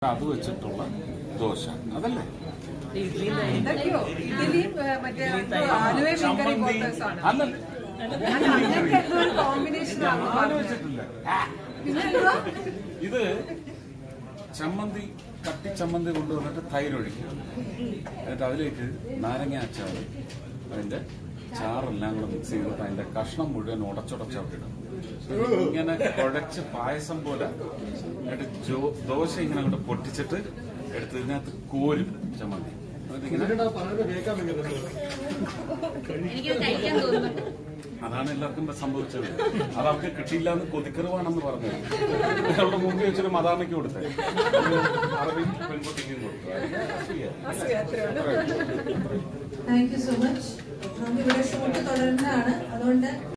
അത് വെച്ചിട്ടുള്ള ദോശ അതല്ലേ എന്തൊക്കെയോ ഇഡലിയും ഏ, മറ്റേ ആലുവയും മീൻകറിയും പോലത്തെ അല്ലല്ല അങ്ങനത്തെ എന്തോ ഒരു കോമ്പിനേഷൻ ആണ് ആല് വെച്ചിട്ടില്ല പിന്നെ എന്തുവാ? ഇത് ചമ്മന്തി കട്ടി ചമ്മന്തി കൊണ്ടുവന്നിട്ട് തൈര് ഒഴിക്കുക എന്നിട്ട് അതിലേക്ക് നാരങ്ങ അച്ചാറ് അതിന്റെ ചാറെല്ലാം കൂടെ മിക്സ് ചെയ്തിട്ട് അതിന്റെ കഷ്ണം മുഴുവൻ ഉടച്ചുടച്ചവിടെ ഇടും ഇങ്ങനെ കുഴച്ച് പായസം പോലെ എന്നിട്ട് ജോ- ദോശ ഇങ്ങനെ അങ്ങോട്ട് പൊട്ടിച്ചിട്ട് എടുത്ത് ഇതിനകത്ത് കോരും ചമ്മന്തി എന്നിട്ടിങ്ങനെ എനിക്കത് കഴിക്കാൻ തോന്നുന്നു അതാണ് എല്ലാവർക്കും ഇപ്പൊ സംഭവിച്ചത് അത് അവർക്ക് കിട്ടിയില്ല എന്ന് കൊതിക്കറിവാണെന്ന് പറഞ്ഞത് അവരുടെ മുമ്പിൽ വെച്ചൊരു മദാമയ്ക്ക് കൊടുത്തത് അറബി പെൺകുട്ടിക്കും കൊടുത്തു അസൂയ, അത്രേ ഉള്ളൂ. താങ്ക് യു സോ മച്ച് നമുക്ക് ഇവിടെ ഷൂട്ട് തുടരുന്നതാണ് അതുകൊണ്ട്